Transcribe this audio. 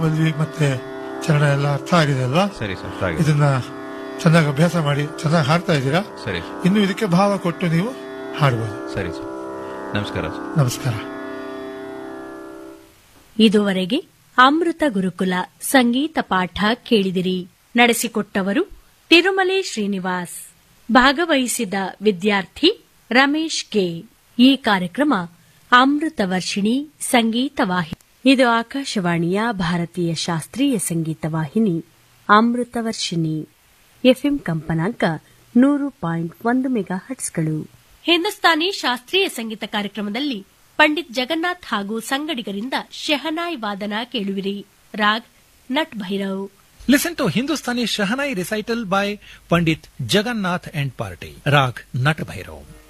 ಮದ್ವಿ ಮತ್ತೆ ಚರಣ ಎಲ್ಲ ಅರ್ಥ ಆಗಿದೆ ಅಲ್ವಾ ಸರಿ ಸರ್ ಹಾಗೆ ಇದನ್ನ ಚೆನ್ನಾಗಿ ಅಭ್ಯಾಸ ಮಾಡಿ ಚೆನ್ನಾಗಿ ಹಾಡ್ತಾ ಇದ್ದೀರಾ ಸರಿ ಇನ್ನು ಇದಕ್ಕೆ ಭಾವ ಕೊಟ್ಟು ನೀವು ಹಾಡ್ಬೋದು ಸರಿ ಸರ್ ನಮಸ್ಕಾರ ಸರ್ ನಮಸ್ಕಾರ ಇದುವರೆಗೆ ಅಮೃತ ಗುರುಕುಲ ಸಂಗೀತ ಪಾಠ ಕೇಳಿದಿರಿ ನಡೆಸಿಕೊಟ್ಟವರು ತಿರುಮಲೆ ಶ್ರೀನಿವಾಸ್ ಭಾಗವಹಿಸಿದ ವಿದ್ಯಾರ್ಥಿ ರಮೇಶ್ ಕೆ ಈ ಕಾರ್ಯಕ್ರಮ ಅಮೃತ ವರ್ಷಿಣಿ ಸಂಗೀತ ವಾಹಿನಿ ಇದು ಆಕಾಶವಾಣಿಯ ಭಾರತೀಯ ಶಾಸ್ತ್ರೀಯ ಸಂಗೀತ ವಾಹಿನಿ ಅಮೃತ ವರ್ಷಿಣಿ ಎಫ್ಎಂ ಕಂಪನಾಂಕ ನೂರು ಪಾಯಿಂಟ್ ಒಂದು ಮೆಗಾ ಹಟ್ಸ್ಗಳು ಹಿಂದೂಸ್ತಾನಿ ಶಾಸ್ತ್ರೀಯ ಸಂಗೀತ ಕಾರ್ಯಕ್ರಮದಲ್ಲಿ ಪಂಡಿತ್ ಜಗನ್ನಾಥ್ ಹಾಗೂ ಸಂಗಡಿಗರಿಂದ ಶೆಹನಾಯ್ ವಾದನ ಕೇಳುವಿರಿ Raag Nat Bhairav Listen to Hindustani Shahanai recital by Pandit Jagannath and Party. Rag Nat Bhairav.